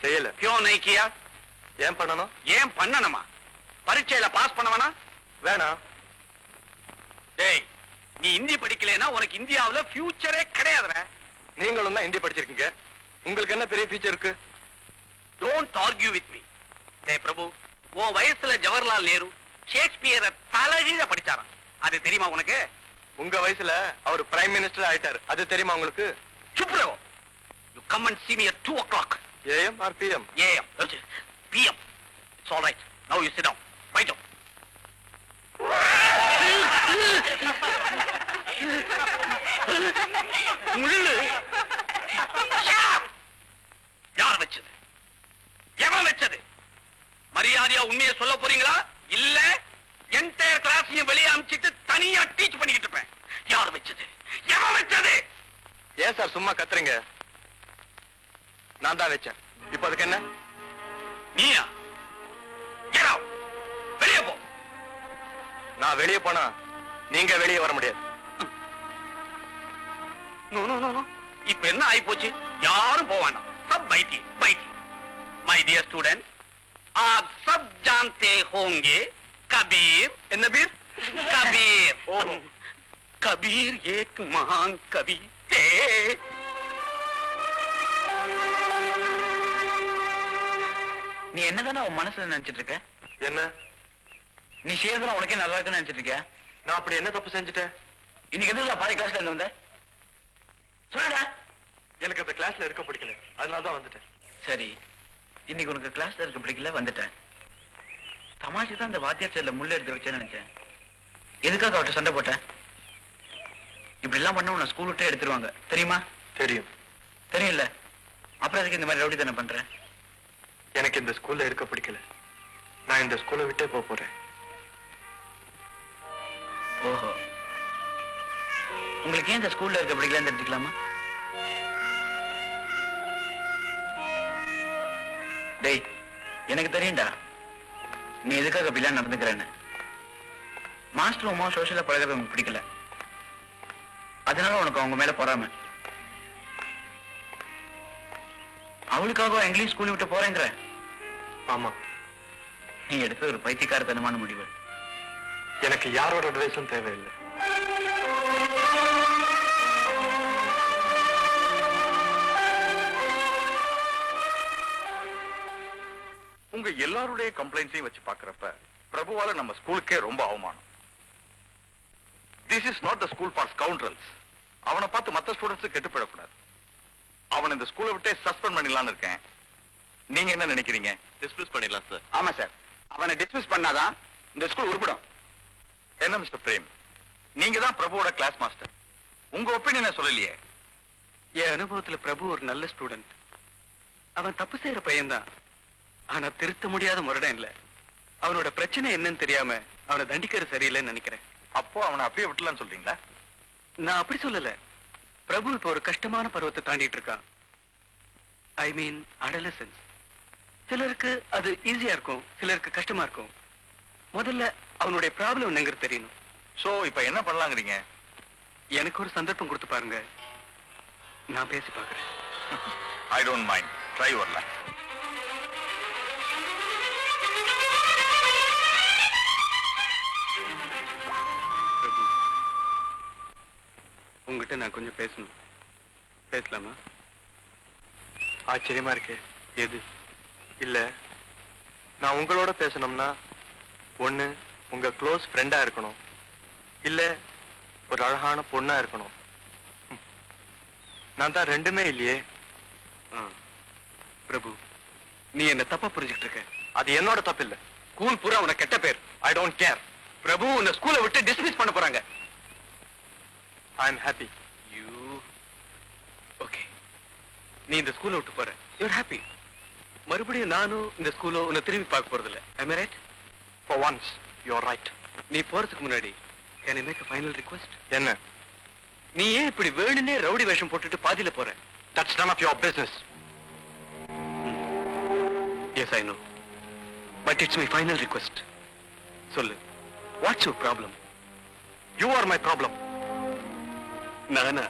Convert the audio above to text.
செய்யல கியோ நைக்கியா ஏன் பண்ணணும் ஏன் பண்ணணுமா பரீட்சையில பாஸ் பண்ணவனா வேணாம் டேய் நீ இந்தி படிக்கலைன்னா உனக்கு இந்தியாவுல ஃபியூச்சரே கிடையாதுடா நீங்களும் தான் ஹிந்தி படிச்சிருக்கீங்க உங்களுக்கு என்ன பெரிய ஃபீச்சர் இருக்கு டோன்ட் ஆர்கியூ வித் மீ டேய் பிரபு உன் வயசுல ஜவஹர்லால் நேரு ஷேக்ஸ்பியரை தலைகீழ படிச்சாராம் அது தெரியுமா உனக்கு உங்க வயசுல அவர் பிரைம் மினிஸ்டர் ஆயிட்டாரு அது தெரியுமா உங்களுக்கு Subro you come and see me at 2 o'clock AM or PM AM PM it's all right now you sit down right down முள்ளு யார் வச்சது எவன் வச்சது மரியாதையா உண்மையை சொல்ல போறீங்களா இல்ல என்டையர் கிளாஸையும் வெளியே அமிச்சிட்டு தனியா டீச் பண்ணிக்கிட்டு இருப்பேன் யார் வச்சது எவன் வச்சது ஏன் சார் சும்மா கத்துறீங்க நான் தான் வச்சேன் இப்போ அதுக்கு என்ன நீயா Get out. வெளியே போ நான் வெளியே போனா நீங்க வெளியே வர முடியாது நோ நோ நோ நோ இப்ப என்ன ஆயி போச்சு யாரும் போக வேண்டாம் சப் பைத்தி பைத்தி மை டியர் ஸ்டூடெண்ட் आप सब जानते होंगे कबीर என்ன பீர் कबीर ओह। कबीर एक महान कवि थे நீ என்னதானே உன் மனசுல நினைச்சிட்டு இருக்க என்ன நீ செய்யறதுலாம் உனக்கே நல்லா இருக்குன்னு நினைச்சிட்டு இருக்கியா நான் அப்படி என்ன தப்பு செஞ்சுட்டேன் இன்னைக்கு எதுக்கு பாதி கிளாஸ்ல இருந்து வந்த சொல்லுடா எனக்கு அந்த கிளாஸ்ல இருக்க பிடிக்கல அதனால தான் வந்துட்டேன் சரி இன்னைக்கு உனக்கு கிளாஸ்ல இருக்க பிடிக்கல வந்துட்டேன் தமாஷு தான் அந்த வாத்தியார் சேர்ல முள்ள எடுத்து வச்சேன்னு நினைச்சேன் எதுக்காக அவர்கிட்ட சண்டை போட்டேன் இப்படி எல்லாம் பண்ண உன்னை ஸ்கூல் விட்டே எடுத்துருவாங்க தெரியுமா தெரியும் தெரியும்ல அப்புறம் அதுக்கு இந்த மாதிரி ரவுடி தானே பண்றேன் எனக்கு இந்த ஸ்கூல்ல இருக்க பிடிக்கல நான் இந்த ஸ்கூலை விட்டே போக போறேன் ஓஹோ உங்களுக்கு ஏன் இந்த ஸ்கூல்ல இருக்க பிடிக்கலன்னு தெரிஞ்சுக்கலாமா டேய் எனக்கு தெரியும்டா நீ எதுக்காக அப்படிலாம் நடந்துக்கிறேன்னு மாஸ்டர் உமா சோஷியலா பழகிறது உனக்கு பிடிக்கல அதனால உனக்கு அவங்க மேல பொறாம அவளுக்காக இங்கிலீஷ் ஸ்கூல் விட்டு போறேங்கிற ஆமா நீ எடுத்த ஒரு பைத்தியக்காரத்தனமான முடிவு எனக்கு யாரோட அட்வைஸும் தேவையில்லை உங்க எல்லாருடைய கம்ப்ளைண்ட்ஸையும் வச்சு பாக்குறப்ப பிரபுவால நம்ம ஸ்கூலுக்கே ரொம்ப அவமானம் this is not the school for scoundrels அவனை பார்த்து மத்த ஸ்டூடெண்ட்ஸ் கெட்டு போயிடக்கூடாது அவனை இந்த ஸ்கூலை விட்டே சஸ்பெண்ட் பண்ணிடலாம்னு இருக்கேன் நீங்க என்ன நினைக்கிறீங்க டிஸ்மிஸ் பண்ணிடலாம் சார் ஆமா சார் அவனை டிஸ்மிஸ் பண்ணாதான் இந்த ஸ்கூல் உருப்படும் என்ன மிஸ்டர் பிரேம் நீங்க தான் பிரபுவோட கிளாஸ் மாஸ்டர் உங்க ஒப்பீனியனை சொல்லலையே என் அனுபவத்துல பிரபு ஒரு நல்ல ஸ்டூடெண்ட் அவன் தப்பு செய்யற பையன்தான் ஆனா திருத்த முடியாத முரடன் இல்ல அவனோட பிரச்சனை என்னன்னு தெரியாம அவனை தண்டிக்கிறது சரியில்லைன்னு நினைக்கிறேன் அப்போ அவனை அப்படியே விட்டுலான்னு சொல்றீங்களா நான் அப்படி சொல்லல பிரபு இப்ப ஒரு கஷ்டமான பருவத்தை தாண்டிட்டு இருக்கான் ஐ மீன் அடலசன்ஸ் சிலருக்கு அது ஈஸியா இருக்கும் சிலருக்கு கஷ்டமா இருக்கும் முதல்ல அவனுடைய ப்ராப்ளம் என்னங்கிறது தெரியணும் சோ இப்போ என்ன பண்ணலாங்கிறீங்க எனக்கு ஒரு சந்தர்ப்பம் கொடுத்து பாருங்க நான் பேசி பார்க்கறேன் ஐ டோன்ட் மைண்ட் ட்ரை வரல பிரபு உங்ககிட்ட நான் கொஞ்சம் பேசணும் பேசலாமா ஆச்சரியமா இருக்கு எது இல்ல நான் உங்களோட பேசணும்னா ஒண்ணு உங்க க்ளோஸ் ஃப்ரெண்டா இருக்கணும் இல்ல ஒரு அழகான பொண்ணா இருக்கணும் ம். நான் தான் ரெண்டுமே இல்லையே ஆ. பிரபு நீ என்ன தப்பா புரிஞ்சுக்கிட்டு இருக்க அது என்னோட தப்பு இல்ல ஸ்கூல் பூரா உனக்கு கெட்ட பேர் ஐ டோன்ட் கேர் பிரபு உன்னை ஸ்கூலை விட்டு டிஸ்மிஸ் பண்ண போறாங்க I am happy you okay நீ இந்த ஸ்கூலை விட்டு போற யூர் ஹாப்பி மறுபடியும் நானும் இந்த ஸ்கூலோ உன்னை திரும்பி பார்க்க போறது இல்ல I right for once you are right நீ போறதுக்கு முன்னாடி can I make final request என்ன நீ ஏன் இப்படி வேணும்னே ரவுடி வேஷம் போட்டுட்டு பாதியில போற that's none of your business yes I know but it's my final request சொல்லு what's your problem you are my problem நானா